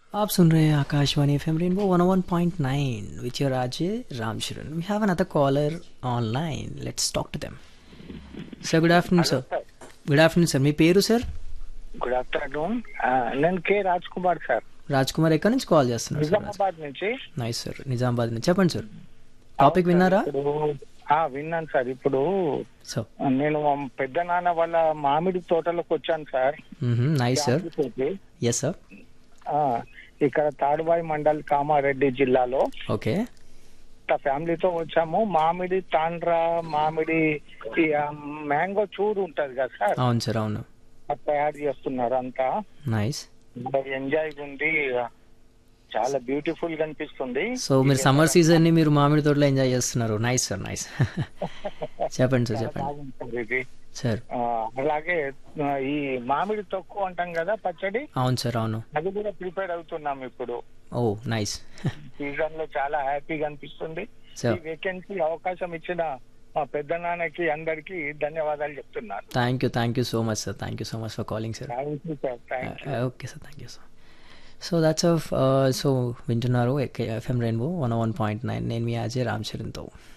आप सुन रहे हैं Akashvani F M rainbow one one point nine with your RJ Ram Sharan we have another caller online let's talk to them sir good afternoon sir good afternoon sir మీ పేరు sir good afternoon నేను K Raj Kumar sir Raj Kumar ఎక్కడి నుంచి call చేస్తున్నారు sir Nizamabad నుంచి nice sir Nizamabad నుంచి చెప్పండి sir topic విన్నారా ఇప్పుడు ఆ, విన్నాను సార్ ఇప్పుడు సో నేను మా పెద్ద నాన్న వాళ్ళ మామిడి తోటలోకి వచ్చాను సార్ నైస్ సార్ ఫ్యామిలీతోటి. ఎస్ సార్ ఆ, ఇక్కడ తాడుబాయి మండల్ కామారెడ్డి జిల్లాలో ఓకే ఇట్లా ఫ్యామిలీతో వచ్చాము మామిడి తాండ్రా మామిడి ఈ, ఆ, మ్యాంగో చూడు ఉంటది కదా సార్ అవును సార్ అవును అది తయారు చేస్తున్నారు అంతా నైస్ ఎంజాయ్ ఉంది చాలా బ్యూటిఫుల్ గా అనిపిస్తుంది సో మీరు సమ్మర్ సీజన్ ని మీరు మామిడి తోటలో ఎంజాయ్ చేస్తున్నారు నైస్ సార్ నైస్ చెప్పండి సార్ చెప్పండి బాగుంటుంది ఇది సార్ ఆ, అలాగే ఆ, ఈ మామిడి తొక్కు అంటాం కదా పచ్చడి అవును సార్ అవును అది కూడా ప్రిపేర్ అవుతున్నాం ఇప్పుడు ఓ నైస్ సీజన్ లో చాలా హ్యాపీగా అనిపిస్తుంది సో ఈ వేకెన్సీ అవకాశం ఇచ్చిన మా పెద్ద నాన్నకి అందరికి ధన్యవాదాలు చెప్తున్నాను thank you thank you so much sir thank you so much for calling sir thank you sir thank you okay sir thank you sir so that's off so వింటున్నారు FM rainbow one one point nine నేను మీ అజయ్ రామ్ చరణ్తో